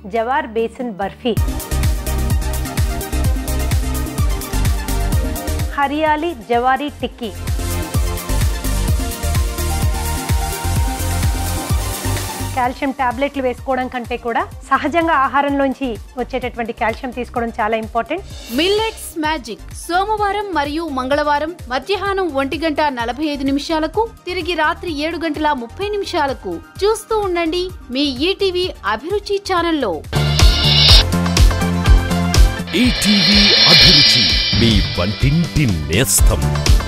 jowar besan barfi hariyali jowari tikki calcium టాబ్లెట్లు వేసుకోవడం కంటే కూడా సహజంగా ఆహారంలోంచి వచ్చేటటువంటి కాల్షియం తీసుకోవడం చాలా ఇంపార్టెంట్ మిల్లెట్స్ మ్యాజిక్ సోమవారం మరియు మంగళవారం మధ్యాహ్నం ఒంటి గంట నలభై ఐదు నిమిషాలకు తిరిగి రాత్రి ఏడు గంటల ముప్పై నిమిషాలకు చూస్తూ ఉండండి మీ ఈటీవీ అభిరుచి ఛానల్లో ఈటీవీ అభిరుచి మీ వంటింటి నేస్తం